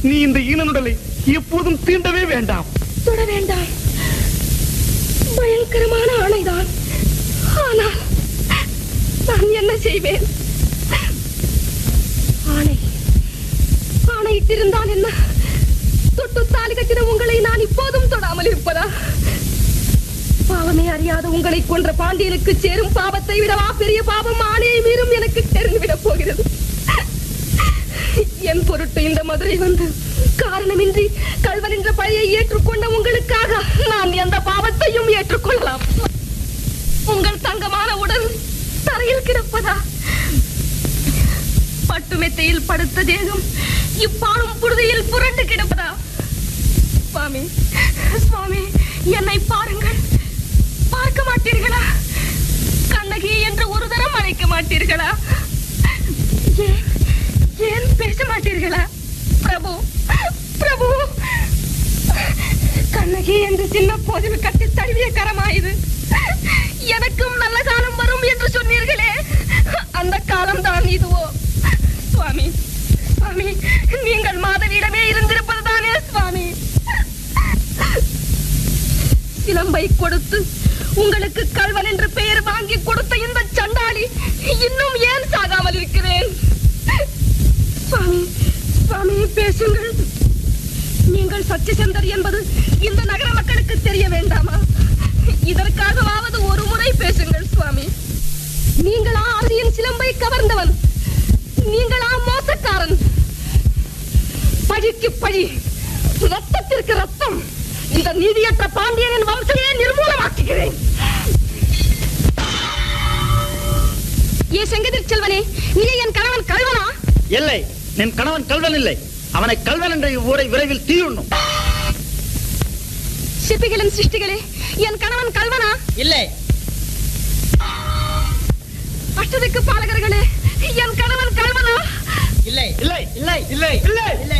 நீ இந்த ஈனனுடலை எப்போதும் தீண்டவே வேண்டாம் தொட வேண்டாம் பயங்கரமான ஆணைதான் ஆனால் நான் என்ன செய்வேன் ஆணை ஆணையிட்டிருந்தால் என்ன தொட்டு தாலி கட்டின உங்களை நான் இப்போதும் தொடாமல் இருப்பதா பாவமே அறியாத உங்களை கொன்ற பாண்டியனுக்கு சேரும் பாவத்தை விடவா பெரிய பாவம் ஆணையை மீறும் எனக்கு தெரிந்துவிடப் போகிறது என் பொருட்டு இந்த மதுரை வந்து காரணமின்றி கல்வன் என்ற பழியை ஏற்றுக்கொண்ட உங்களுக்காக நான் எந்த பாவத்தையும் ஏற்றுக்கொள்ளலாம் உங்கள் தங்கமான உடல் தரையில் கிடப்பதா பட்டு மெத்தையில் படுத்த தேகம் இப்பாலும் புழுதியில் புரண்டு கிடப்பதா சுவாமி சுவாமி என்னை பாருங்கள் பார்க்க மாட்டீர்களா கண்ணகி என்று ஒரு தரம் அழைக்க மாட்டீர்களா ஏன் ஏன் பேச மாட்டீர்களா பிரபு பிரபு கண்ணகி என்று சின்ன போதில் கட்டி தழுவிய கரமா இது எனக்கும் நல்ல காலம் வரும் என்று சொன்னீர்களே அந்த காலம் தான் இதுவோ சுவாமி சுவாமி நீங்கள் மாதவியிடமே இருந்திருப்பதுதானே சுவாமி சிலம்பை கொடுத்து உங்களுக்கு கல்வன் என்று பெயர் வாங்கி கொடுத்த இந்த சண்டாளி இன்னும் ஏன் சாகாமல் இருக்கிறேன் சுவாமி சுவாமி பேசுங்கள் நீங்கள் சத்தியசந்தர் என்பது இந்த நகர மக்களுக்கு தெரிய வேண்டாமா இதற்காகவாவது ஒரு முறை பேசுங்கள் சுவாமி நீங்களா ஆசிரியன் சிலம்பை கவர்ந்தவன் நீங்களா மோசக்காரன் பழிக்கு பழி ரத்தத்திற்கு ரத்தம் இந்த நீதியற்ற பாண்டியனின் வம்சையே நிர்மூலமாக்குகிறேன் ஏ செங்கதிர் செல்வனே நீ என் கணவன் கல்வனா இல்லை என் கணவன் கல்வன் இல்லை அவனை கல்வன் என்ற இவ்வூரை விரைவில் தீயுண்ணும் சிற்பிகளின் சிருஷ்டிகளே என் கணவன் கல்வனா இல்லை அஷ்டதிக்கு பாலகர்களே என் கணவன் கல்வனா இல்லை இல்லை இல்லை இல்லை இல்லை